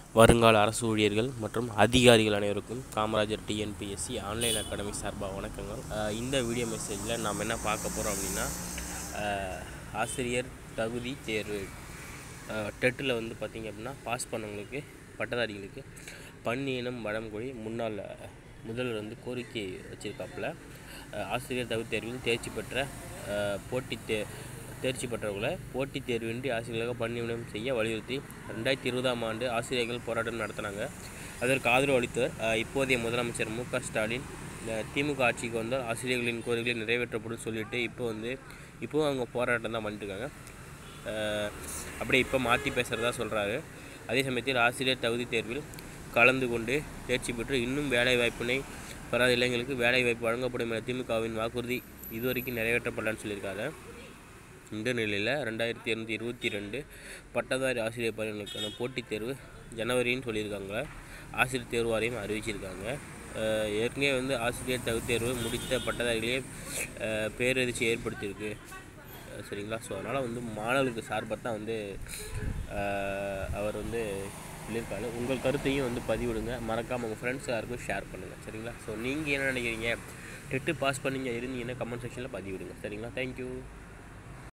வருங்கால அரசு ஊழியர்கள் மற்றும் அதிகாரிகள் அனைவருக்கும் காமராஜர் டிஎன்பிஎஸ்சி ஆன்லைன் அகாடமி சார்பாக வணக்கங்கள் அஹ் இந்த வீடியோ மெசேஜில் நாம் என்ன பார்க்க போகிறோம் அப்படின்னா அஹ் ஆசிரியர் தகுதி தேர்வு டெட்டில் வந்து பார்த்திங்க அப்படின்னா பாஸ் பண்ணவங்களுக்கு பட்டதாரிகளுக்கு பன்னியினம் வடமொழி முன்னாள் முதல்வர் வந்து கோரிக்கை வச்சுருக்காப்புல ஆசிரியர் தகுதி தேர்வில் தேர்ச்சி பெற்ற அஹ் போட்டி தே தேர்ச்சி பெற்றவர்களை போட்டித் தேர்வின்றி ஆசிரியர்களாக பணியிடம் செய்ய வலியுறுத்தி ரெண்டாயிரத்தி இருபதாம் ஆண்டு ஆசிரியர்கள் போராட்டம் நடத்தினாங்க அதற்கு ஆதரவு அளித்தவர் அஹ், இப்போதைய முதலமைச்சர் மு க ஸ்டாலின் இந்த திமுக ஆட்சிக்கு வந்தால் ஆசிரியர்களின் கோரிக்கைகளை நிறைவேற்றப்படும் சொல்லிட்டு இப்போ வந்து இப்போவும் அவங்க போராட்டம் தான் பண்ணிட்டு இருக்காங்க அஹ், அப்படியே இப்போ மாற்றி பேசுகிறதா சொல்கிறாரு அதே சமயத்தில் ஆசிரியர் தகுதி தேர்வில் கலந்து கொண்டு தேர்ச்சி பெற்று இன்னும் வேலை வாய்ப்பினை பெறாத இளைஞர்களுக்கு வேலை வாய்ப்பு வழங்கப்படும் என திமுகவின் வாக்குறுதி இதுவரைக்கும் நிறைவேற்றப்படலன்னு சொல்லியிருக்காங்க இந்த நிலையில் ரெண்டாயிரத்தி இரநூத்தி இருபத்தி ரெண்டு பட்டதாரி ஆசிரியர் பணிகளுக்கான போட்டித் தேர்வு ஜனவரின்னு சொல்லியிருக்காங்க ஆசிரியர் தேர்வு வாரியம் அறிவிச்சிருக்காங்க அஹ் ஏற்கனவே வந்து ஆசிரியர் தகுதி தேர்வு முடித்த பட்டதாரிகளே அஹ் பேரதிர்ச்சி ஏற்படுத்தியிருக்கு அஹ் சரிங்களா ஸோ அதனால் வந்து மாணவர்களுக்கு சார்பாக தான் வந்து அஹ் அவர் வந்து சொல்லியிருக்காரு உங்கள் கருத்தையும் வந்து பதிவிடுங்க மறக்காமல் உங்கள் ஃப்ரெண்ட்ஸ் யாருக்கும் ஷேர் பண்ணுங்கள் சரிங்களா ஸோ நீங்கள் என்ன நினைக்கிறீங்க டெட்டு பாஸ் பண்ணிங்க இருந்தீங்கன்னா கமெண்ட் செக்ஷனில் பதிவிடுங்க சரிங்களா தேங்க்யூ